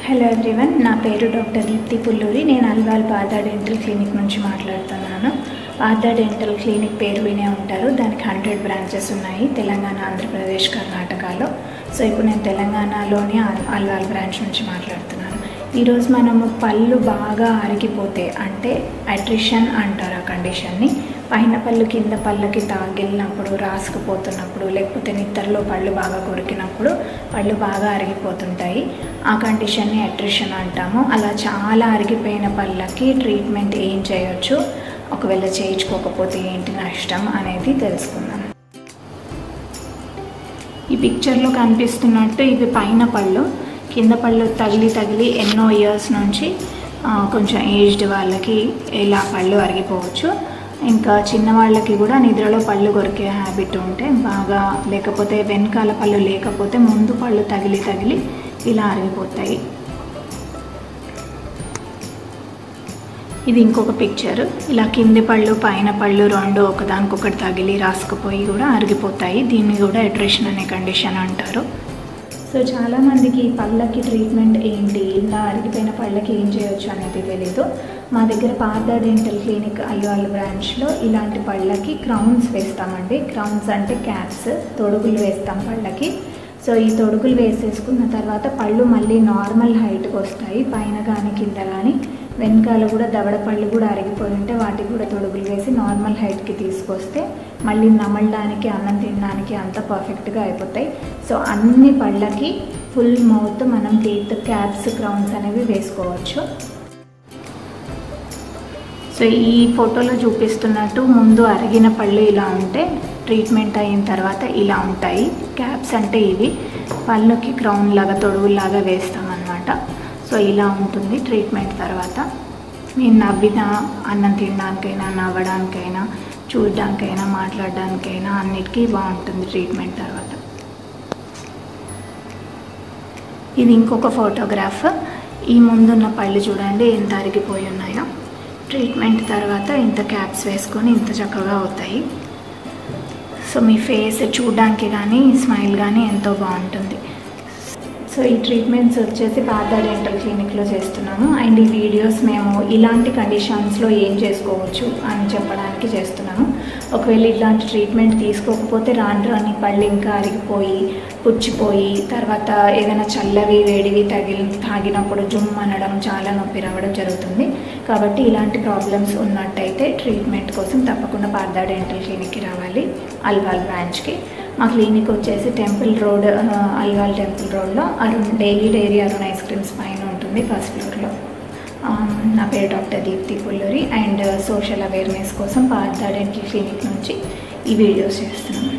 hello everyone నా పేరు doctor Deepti Pulluri నేను అల్వాల్ పాద డెంటల్ క్లినిక్ నుంచి మాట్లాడుతున్నాను పాద డెంటల్ క్లినిక్ పేరు వినే ఉంటారు దానికి హండ్రెడ్ బ్రాంచెస్ ఉన్నాయి తెలంగాణ ఆంధ్రప్రదేశ్ కర్ణాటకలో సో ఇప్పుడు నేను తెలంగాణలోని అల్- అల్వాల్ బ్రాంచ్ నుంచి మాట్లాడుతున్నాను ఈరోజు మనము పళ్ళు బాగా అరిగిపోతే అంటే అట్రిషన్ అంటారు ఆ కండిషన్ని పైన పళ్ళు కింద పళ్ళకి తాగిలినప్పుడు రాసుకుపోతున్నప్పుడు లేకపోతే నిద్రలో పళ్ళు బాగా కొరికినప్పుడు పళ్ళు బాగా అరిగిపోతుంటాయి ఆ కండిషన్ని అట్రిషన్ అంటాము అలా చాలా అరిగిపోయిన పళ్ళకి ట్రీట్మెంట్ ఏం చేయొచ్చు ఒకవేళ చేయించుకోకపోతే ఏంటి నష్టం అనేది తెలుసుకుందాం ఈ పిక్చర్లో కనిపిస్తున్నట్టు ఇవి పైన పళ్ళు కింద పళ్ళు తగిలి తగిలి ఎన్నో ఇయర్స్ నుంచి ఆ, కొంచెం ఏజ్డ్ వాళ్ళకి ఇలా పళ్ళు అరిగిపోవచ్చు ఇంకా చిన్న వాళ్ళకి కూడా నిద్రలో పళ్ళు కొరికే హ్యాబిట్ ఉంటే బాగా లేకపోతే వెనకాల పళ్ళు లేకపోతే ముందు పళ్ళు తగిలి తగిలి ఇలా అరిగిపోతాయి ఇది ఇంకొక పిక్చర్ ఇలా కింది పళ్ళు పైన పళ్ళు రెండు ఒకదానికొకటి తగిలి రాసుకుపోయి కూడా అరిగిపోతాయి దీన్ని కూడా ఎట్రేషన్ అనే కండిషన్ అంటారు సో చాలామందికి ఈ పళ్ళకి ట్రీట్మెంట్ ఏంటి ఇలా అరిగిపోయిన పళ్ళకి ఏం చేయొచ్చు అనేది తెలీదు మా దగ్గర పాత డెంటల్ క్లినిక్ అల్వాల్ బ్రాంచ్లో ఇలాంటి పళ్ళకి క్రౌన్స్ వేస్తామండి క్రౌన్స్ అంటే క్యాప్స్ తొడుగులు వేస్తాం పళ్ళకి సో ఈ తొడుగులు వేసేసుకున్న తర్వాత పళ్ళు మళ్ళీ నార్మల్ హైట్కి వస్తాయి పైన కానీ కింద కానీ వెనకాల కూడా దవడ పళ్ళు కూడా అరిగిపోయి ఉంటే వాటికి కూడా తొడుగులు వేసి నార్మల్ హైట్కి తీసుకొస్తే మళ్ళీ నమలడానికి అన్నం తినడానికి అంతా పర్ఫెక్ట్గా అయిపోతాయి సో అన్ని పళ్ళకి ఫుల్ మౌత్ మనం టీత్ క్యాప్స్ క్రౌన్స్ అనేవి వేసుకోవచ్చు సో ఈ ఫోటోలో చూపిస్తున్నట్టు ముందు అరిగిన పళ్ళు ఇలా ఉంటే ట్రీట్మెంట్ అయిన తర్వాత ఇలా ఉంటాయి క్యాప్స్ అంటే ఇవి పళ్ళుకి క్రౌన్ లాగా తొడుగులాగా వేస్తామన్నమాట సో ఇలా ఉంటుంది ట్రీట్మెంట్ తర్వాత మీరు నవ్వినా అన్నం తినడానికైనా నవ్వడానికైనా చూడడానికైనా మాట్లాడడానికైనా అన్నిటికీ బాగుంటుంది ట్రీట్మెంట్ తర్వాత ఇది ఇంకొక ఫోటోగ్రాఫ్ ఈ ముందున్న పళ్ళు చూడండి ఎంత అరిగిపోయి ఉన్నాయో ట్రీట్మెంట్ తర్వాత ఇంత క్యాప్స్ వేసుకొని ఇంత చక్కగా అవుతాయి సో మీ ఫేస్ చూడడానికి కానీ స్మైల్ కానీ ఎంతో బాగుంటుంది సో ఈ ట్రీట్మెంట్స్ వచ్చేసి పాత డెంటల్ క్లినిక్లో చేస్తున్నాము అండ్ ఈ వీడియోస్ మేము ఇలాంటి కండిషన్స్లో ఏం చేసుకోవచ్చు అని చెప్పడానికి చేస్తున్నాము ఒకవేళ ఇలాంటి ట్రీట్మెంట్ తీసుకోకపోతే రాను రాని పళ్ళు ఇంకా అరిగిపోయి పుచ్చిపోయి తర్వాత ఏదైనా చల్లవి వేడివి తగిలి తాగినప్పుడు జుమ్ అనడం చాలా నొప్పి రావడం జరుగుతుంది కాబట్టి ఇలాంటి ప్రాబ్లమ్స్ ఉన్నట్టయితే ట్రీట్మెంట్ కోసం తప్పకుండా పార్దా డెంటల్ క్లినిక్కి రావాలి అల్వాల్ బ్రాంచ్కి మా క్లినిక్ వచ్చేసి టెంపుల్ రోడ్ ఆ, అల్వాల్ టెంపుల్ రోడ్లో Arun daily dairy Arun ice creams పైన ఉంటుంది ఫస్ట్ ఫ్లోర్లో ఆ, నా పేరు doctor Deepti Pulluri and social awareness కోసం పార్దా డెంటల్ క్లినిక్ నుంచి ఈ వీడియోస్ చేస్తున్నాను